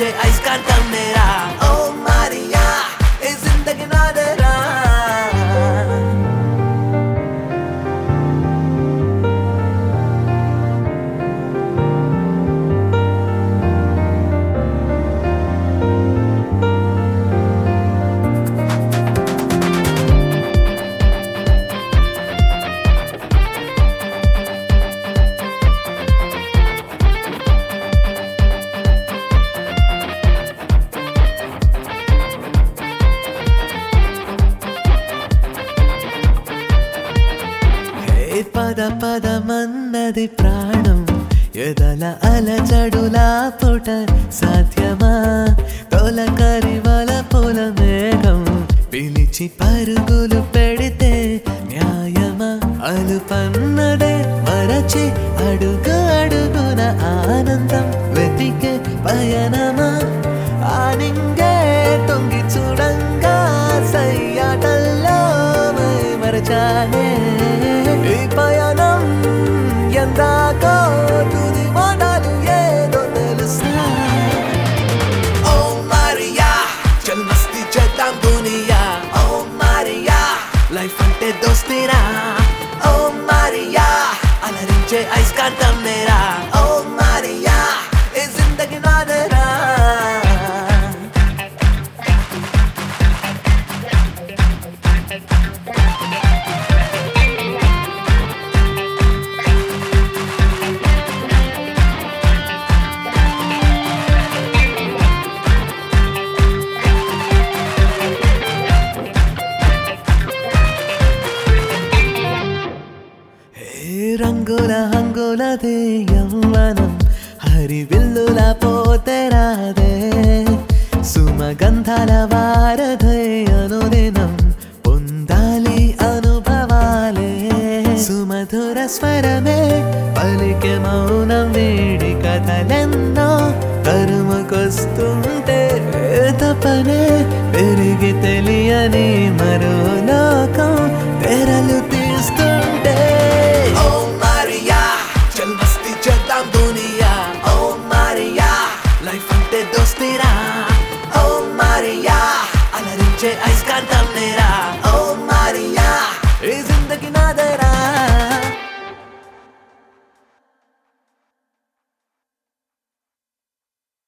అలరించే ఐస్కాంతం నేరా ఓ మారియా ఏ జిందగీ నాదరా హే పద పదమన్నది ప్రాణం ఎదల అలజడులా పుట సాధ్యమా తొలకరి వల పొల మేఘం పిలిచి పరుగులు పెడితే న్యాయమా అలుపన్నదే మరచి అడుగు అడుగున ఆనందం వెతికే పయనమా ఆనింగే తొంగి చూడంగా సయ్యాటల్లో మై మరచానే ఈ పయనం ఎందాకో తుది మాటలు ఏదో తెలుసా ఓ మారియా చల్ మస్తి చేద్దాం దునియా ఓ మారియా లైఫ్ అంటే దోస్తీరా ఓ మారియా అలరించే ఐస్కాంతం నేరా ఓ మారియా ఏ జిందగీ నాదరా హే రంగుల హంగులదే యవ్వనం హరివిల్లుల పోతే రాదే సుమగంధాల వారధే అనుదినం పొందాలి అనుభవాలే సుమధుర స్వరమే పలికే మౌనం వీడి కథలెన్నో తరుముకొస్తుంటే తపనే పెరిగి తెలియని మరో లోకం తెరలు తీస్తుంటే ఓ మారియా చల్ మస్తి చేద్దాం దునియా ఓ మారియా లైఫ్ అంటే దోస్తీరా ఓ మారియా అలరించే ఐస్కాంతం